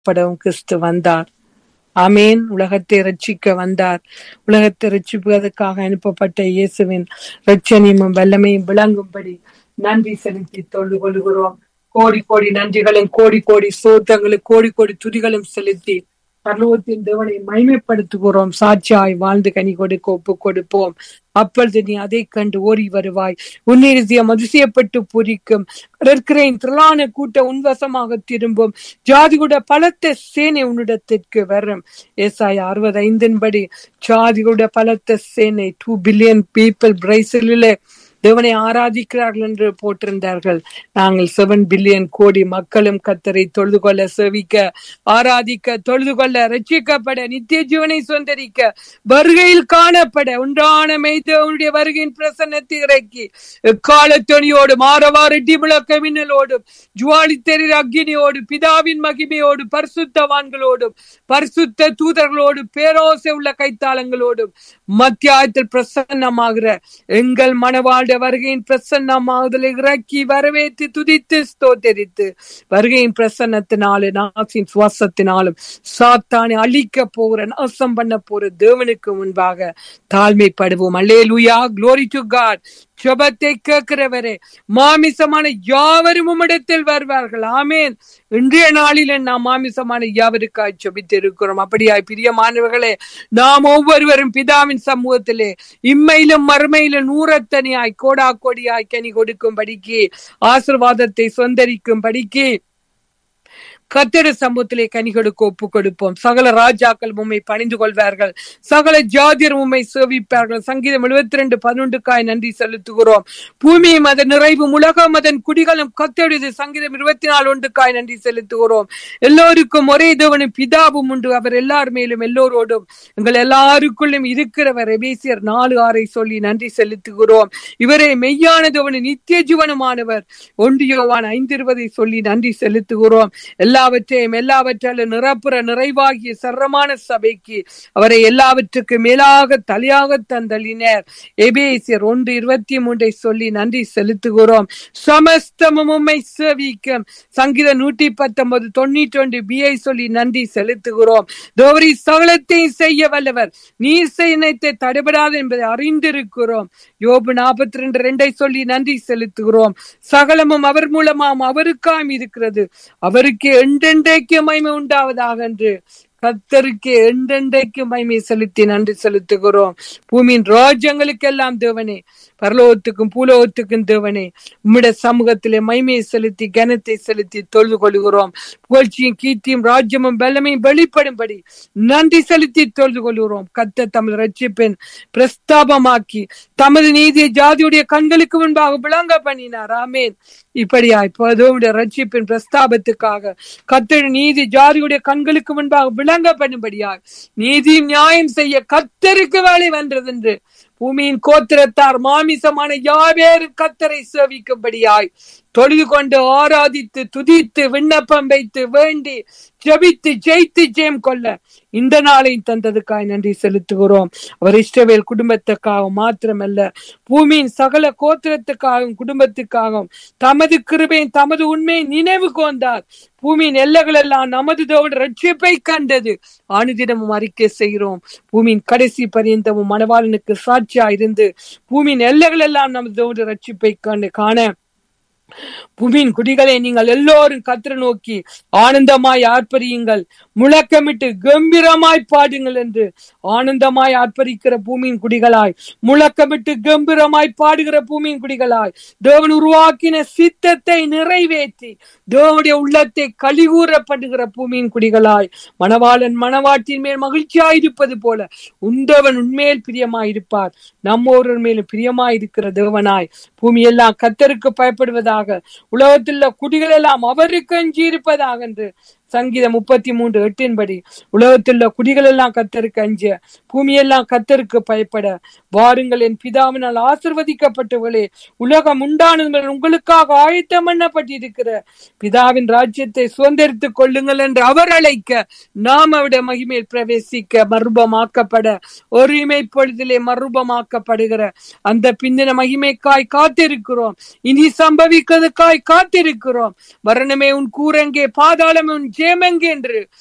ரட்சிக்கப்படவும் கிறிஸ்து வந்தார் ஆமேன் உலகத்தை ரட்சிக்க வந்தார் உலகத்தை ரட்சிப்பதற்காக அனுப்பப்பட்ட இயேசுவின் ரட்சணியமும் வல்லமையும் விளங்கும்படி நன்றி செலுத்தி தொழுது கொள்கிறோம் கோடி கோடி நன்றிகளும் கோடி கோடி சோத்தங்களும் கோடி கோடி துதிகளும் செலுத்தி பரலோகத்தின் தேவனை மைமைப்படுத்துகிறோம் சாட்சியாய் வாழ்ந்து கனி கொடுக்க ஒப்பு கொடுப்போம் அப்பொழுது நீ அதை கண்டு ஓடி வருவாய் உன்னிருதியம் அதிசயப்பட்டு பூரிக்கும் கடற்கரையின் திரளான கூட்ட உன்வசமாக திரும்பும் ஜாதிகுட பலத்த சேனை உன்னிடத்திற்கு வரும் ஏசாய் அறுபது ஐந்தின் படி ஜாதிகுட பலத்த சேனை டூ பில்லியன் பீப்புள் பிரைசிலே தேவனை ஆராதிக்கிறார்கள் என்று போட்டிருந்தார்கள் நாங்கள் செவன் பில்லியன் கோடி மக்களும் கத்தரை தொழுது கொள்ள செவிக்க ஆராதிக்க தொழுது கொள்ள ரட்சிக்கப்பட நித்திய ஜீவனை சொந்தரிக்க வருகையில் காணப்பட உண்டான மெய்தவனுடைய வருகையின் பிரசன்னத்தை இறக்கி எக்காலத்தொனியோடு மாறவாறு முழக்க மின்னலோடும் ஜுவாலி தெரிகிற அக்னியோடு பிதாவின் மகிமையோடு பரிசுத்தவான்களோடும் பரிசுத்த தூதர்களோடு பேரோசை உள்ள கைத்தாளங்களோடும் மத்தியாயத்தில் பிரசன்னமாகிற எங்கள் மனவாழ்ட வருகையின் பிரசன்னமாகுதலை இறக்கி வரவேற்று துதித்து ஸ்தோத்தரித்து வருகையின் பிரசன்னத்தினாலும் நாசின் சுவாசத்தினாலும் சாத்தானை அழிக்க போகிற நாசம் பண்ண போற தேவனுக்கு முன்பாக தாழ்மைப்படுவோம் அல்லே லுயா குளோரி டு காட் ஜபத்தை கேட்கிறவரே மாமிசமான யாவரும் உம்மிடத்தில் வருவார்கள் ஆமேன் இன்றைய நாளில் நாம் மாமிசமான யாவருக்காய் ஜபித்து இருக்கிறோம் அப்படியாய் பிரியமானவர்களே நாம் ஒவ்வொருவரும் பிதாவின் சமூகத்திலே இம்மையிலும் மறுமையிலும் நூறத்தனியாய் கோடா கோடியாய் கனி கொடுக்கும் படிக்கு ஆசிர்வாதத்தை சொந்தரிக்கும் படிக்கு கத்திர சமூகத்திலே கனிகளுக்கு ஒப்பு கொடுப்போம் சகல ராஜாக்கள் உண்மை பணிந்து கொள்வார்கள் சகல ஜாதியர் உண்மை சேவிப்பார்கள் சங்கீதம் எழுபத்தி ரெண்டு பதினொன்றுக்காய் நன்றி செலுத்துகிறோம் பூமியும் அதன் நிறைவும் உலகம் அதன் குடிகளும் கத்தெழுது சங்கீதம் இருபத்தி நாலு ஒன்றுக்காய் நன்றி செலுத்துகிறோம் எல்லோருக்கும் ஒரே தேவனும் பிதாவும் உண்டு அவர் எல்லார் மேலும் எல்லோரோடும் எங்கள் எல்லாருக்குள்ளும் இருக்கிறவர் எபேசியர் நாலு ஆறை சொல்லி நன்றி செலுத்துகிறோம் இவரே மெய்யான தேவனும் நித்திய ஜீவனுமானவர் ஒன்றியோவான் ஐந்து இருபதை சொல்லி நன்றி செலுத்துகிறோம் எல்லா எல்லாவற்றையும் எல்லாவற்றாலும் நிரப்புற நிறைவாகிய சரமான சபைக்கு அவரை எல்லாவற்றுக்கு மேலாக தலையாக தந்தளினர் எபேசியர் ஒன்று இருபத்தி மூன்றை சொல்லி நன்றி செலுத்துகிறோம் சமஸ்தமும் உம்மை சேவிக்கும் சங்கீத நூற்றி பத்தொன்பது தொண்ணூற்றி ஒன்று பிஐ சொல்லி நன்றி செலுத்துகிறோம் தோவரி சகலத்தையும் செய்ய வல்லவர் நீர் செய்யத்தை தடைபடாது என்பதை அறிந்திருக்கிறோம் யோபு நாற்பத்தி ரெண்டு ரெண்டை சொல்லி நன்றி செலுத்துகிறோம் சகலமும் அவர் மூலமாம் அவருக்காம் இருக்கிறது அவருக்கு என்றென்றைக்கு மகிமை உண்டாவதாக என்று கத்தருக்கு என்றென்றைக்கு மகிமை செலுத்தி நன்றி செலுத்துகிறோம் பூமியின் ராஜ்யங்களுக்கெல்லாம் தேவனே பரலோகத்துக்கும் பூலோகத்துக்கும் தேவனே உம்முடைய சமூகத்திலே மகிமையை செலுத்தி கனத்தை செலுத்தி தொழுது கொள்கிறோம் புகழ்ச்சியும் கீர்த்தியும் ராஜ்யமும் பலமையும் வெளிப்படும்படி நன்றி செலுத்தி தொழுது கொள்கிறோம் கத்த தமிழ் ரட்சிப்பெண் பிரஸ்தாபமாக்கி தமது நீதியை ஜாதியுடைய கண்களுக்கு முன்பாக விளங்க பண்ணினார் ஆமேன் இப்படியாய் பதவுடைய ரட்சிப்பின் பிரஸ்தாபத்துக்காக கத்தர் நீதி ஜாதியுடைய கண்களுக்கு முன்பாக விளங்க பண்ணும்படியாய் நீதி நியாயம் செய்ய கத்தருக்கு வேலை வென்றது என்று பூமியின் கோத்திரத்தார் மாமிசமான யாவேறு கத்தரை சேவிக்கும்படியாய் தொழுது கொண்டு ஆராதித்து துதித்து விண்ணப்பம் வைத்து வேண்டி ஜபித்து ஜெயித்து ஜெயம் கொள்ள இந்த நாளை தந்ததுக்காய் நன்றி செலுத்துகிறோம் அவர் இஷ்டவேல் குடும்பத்துக்காகவும் மாத்திரமல்ல பூமியின் சகல கோத்திரத்துக்காகவும் குடும்பத்துக்காகவும் தமது கிருபையும் தமது உண்மையை நினைவு கோந்தார் பூமியின் எல்லைகள் எல்லாம் நமது தோடு ரட்சிப்பை கண்டது ஆணுதினமும் அறிக்கை செய்கிறோம் பூமியின் கடைசி பரியந்தமும் மணவாளனுக்கு சாட்சியா இருந்து பூமியின் எல்லைகள் எல்லாம் நமது தோடு ரட்சிப்பை கண்டு காண பூமியின் குடிகளை நீங்கள் எல்லோரும் கத்திர நோக்கி ஆனந்தமாய் ஆர்ப்பரியுங்கள் முழக்கமிட்டு கம்பீரமாய் பாடுங்கள் என்று ஆனந்தமாய் ஆர்ப்பரிக்கிற பூமியின் குடிகளாய் முழக்கமிட்டு கம்பீரமாய் பாடுகிற பூமியின் குடிகளாய் தேவன் உருவாக்கின சித்தத்தை நிறைவேற்றி தேவனுடைய உள்ளத்தை கலிகூறப்படுகிற பூமியின் குடிகளாய் மணவாளன் மணவாட்டின் மேல் மகிழ்ச்சியாயிருப்பது போல உண்டவன் உண்மையில் பிரியமாயிருப்பார் நம்மோர் மேலும் பிரியமாயிருக்கிற தேவனாய் பூமியெல்லாம் கத்தருக்கு பயப்படுவதாக உலகத்தில் குடிகள் எல்லாம் அவருக்கு அஞ்சி இருப்பதாக என்று சங்கீதம் முப்பத்தி மூன்று எட்டின்படி உலகத்தில் குடிகள் எல்லாம் கத்தருக்கு அஞ்ச பூமியெல்லாம் கத்தருக்கு பயப்பட வாருங்கள் என் பிதாவினால் ஆசிர்வதிக்கப்பட்டவர்களே உலகம் உண்டானது முதல் உங்களுக்காக ஆயத்தம் பண்ணப்பட்டிருக்கிற பிதாவின் ராஜ்யத்தை சுதந்திரித்துக் கொள்ளுங்கள் என்று அவர் அழைக்க நாம் அவருடைய மகிமையில் பிரவேசிக்க மறுபமாக்கப்பட ஒருமை பொழுதிலே மறுபமாக்கப்படுகிற அந்த பிந்தின மகிமைக்காய் காத்திருக்கிறோம் இனி சம்பவிக்கிறதுக்காய் காத்திருக்கிறோம் வரணமே உன் கூரங்கே பாதாளமே உன் ஜெயம் எங்கே என்று